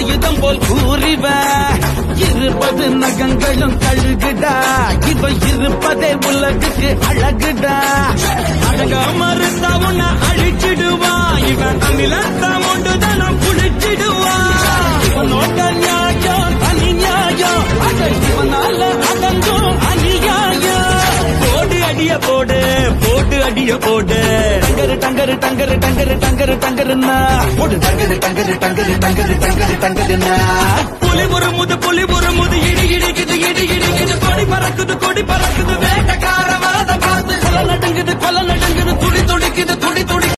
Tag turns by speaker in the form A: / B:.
A: ஆயுதம் போல் கூறிவன் இருபது நகங்களும் கழுகுடா இவ இருப்பதே உலகுக்கு அழகுடா அழக மறுத்தா உன்னை அழிச்சிடுவான் இவன் அமிலத்தா ஒன்று தனம் குளிச்சிடுவான் இவனோட நியாயம் தனி நியாயம் அது இவனால அடங்கும் அநியாயம் போடு அடிய போடு போட்டு அடிய போடு டங்கரு டங்கரு டங்கரு டங்கரு டங்கரு டங்கருன்னா போடு டங்கரு டங்கரு டங்கரு டங்கரு டங்கரு டங்கருன்னா புலி ஒரு முது புலி ஒரு முது இடி இடிக்குது இடி இடிக்குது கொடி பறக்குது கொடி பறக்குது